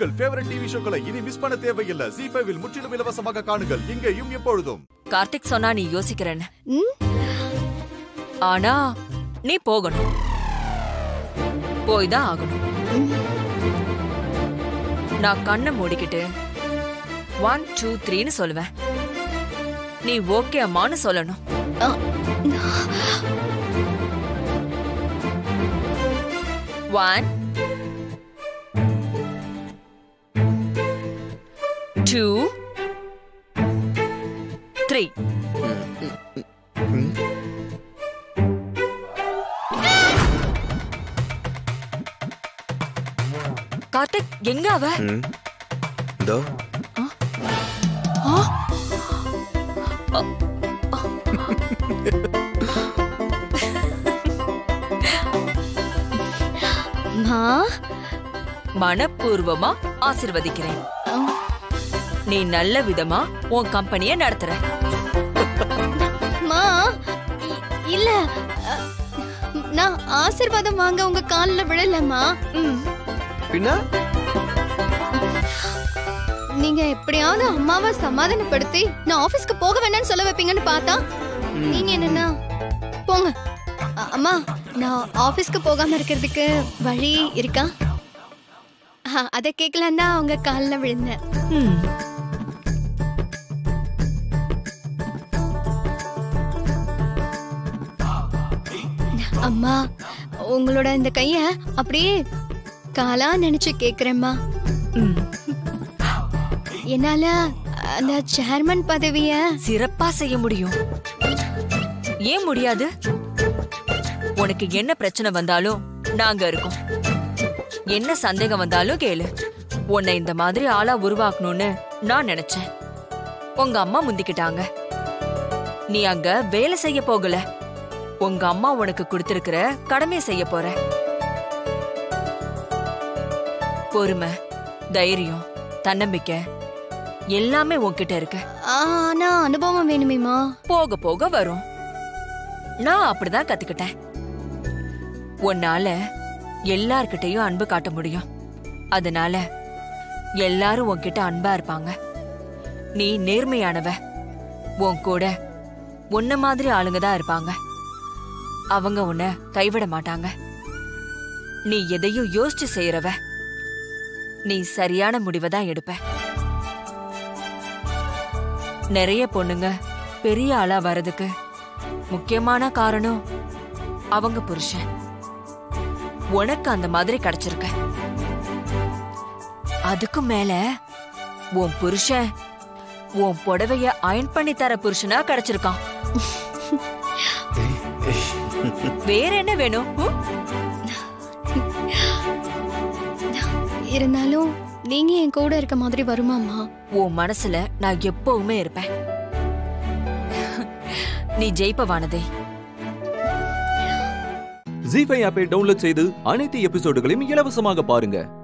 உங்கள் favourite TV ஷோக்களை இனி miss பண்ண தேவையில்லை ஜி ஃபைவில் முற்றிலும் இலவசமாக காணுங்கள் இங்கேயும் எப்பொழுதும் கார்த்திக் சொன்னா நீ யோசிக்கிறேன்னு ம்? ஆனா நீ போகணும் போய் தான் ஆகணும் நான் கண்ணை மூடிக்கிட்டு ஒன் டூ த்ரீன்னு சொல்லுவேன் நீ ஓகே அம்மான்னு சொல்லணும் ஆ, ஒன் டூ த்ரீ கார்த்திக் எங்க அவ ம். இதோ மா மனப்பூர்வமா ஆசிர்வதிக்கிறேன் ஆ, நீ நல்ல விதமா உன் கம்பெனிய நடத்துற மா இ- இல்ல அ, நான் ஆசீர்வாதம் வாங்க உங்க கால்ல விழலம்மா ம். பின்ன நீங்க எப்படியாவது அம்மாவை சமாதானப்படுத்தி நான் ஆபீஸ்க்கு போக வேண்டாம்னு சொல்ல வைப்பீங்கன்னு பார்த்தா நீங்க என்னன்னா போங்க அ- அம்மா நான் ஆபீஸ்க்கு போகாம இருக்கிறதுக்கு வழி இருக்கா அ, அத கேட்கலாம் தான் உங்க கால்ல விழுந்தேன் ம். அம்மா உங்களோட இந்த கைய அப்படியே காலா நினைச்சு கேக்குறேம்மா ம். என்னால அந்த சேர்மன் பதவிய சிறப்பா செய்ய முடியும் ஏன் முடியாது உனக்கு என்ன பிரச்சனை வந்தாலும் நாங்க இருக்கோம் என்ன சந்தேகம் வந்தாலும் கேளு உன்னை இந்த மாதிரி ஆளா உருவாக்கணும்னு நான் நினைச்சேன் உங்க அம்மா முந்திக்கிட்டாங்க நீ அங்க வேலை செய்ய போகல உங்க அம்மா உனக்கு கொடுத்திருக்கிற கடமையை செய்ய போற பொறுமை தைரியம் தன்னம்பிக்கை எல்லாமே உன்கிட்ட இருக்கு ஆனா அனுபவம் வேணுமேமா போக போக வரும் நான் அப்படிதான் கத்துக்கிட்டேன் உன்னால எல்லார்கிட்டயும் அன்பு காட்ட முடியும் அதனால எல்லாரும் உன்கிட்ட அன்பா இருப்பாங்க நீ நேர்மையானவ உன் கூட உன்ன மாதிரி ஆளுங்க தான் இருப்பாங்க அவங்க உன்னை கைவிட மாட்டாங்க நீ எதையும் யோசிச்சு செய்யறவ நீ சரியான முடிவை தான் எடுப்ப நிறைய பொண்ணுங்க பெரிய ஆளா வரதுக்கு முக்கியமான காரணம் அவங்க புருஷன் உனக்கு அந்த மாதிரி கிடைச்சிருக்க அதுக்கு மேல உன் புருஷன் உன் புடவைய அயன் பண்ணி தர புருஷனா கிடைச்சிருக்கான் வேற என்ன வேணும் ம்? இருந்தாலும் நீங்க என் கூட இருக்க மாதிரி வருமாமா உன் மனசுல நான் எப்பவுமே இருப்பேன் நீ ஜெயிப்பவானதே ஜி ஃபைவ் ஆப்பை டவுன்லோட் செய்து அனைத்து எபிசோடுகளையும் இலவசமாக பாருங்க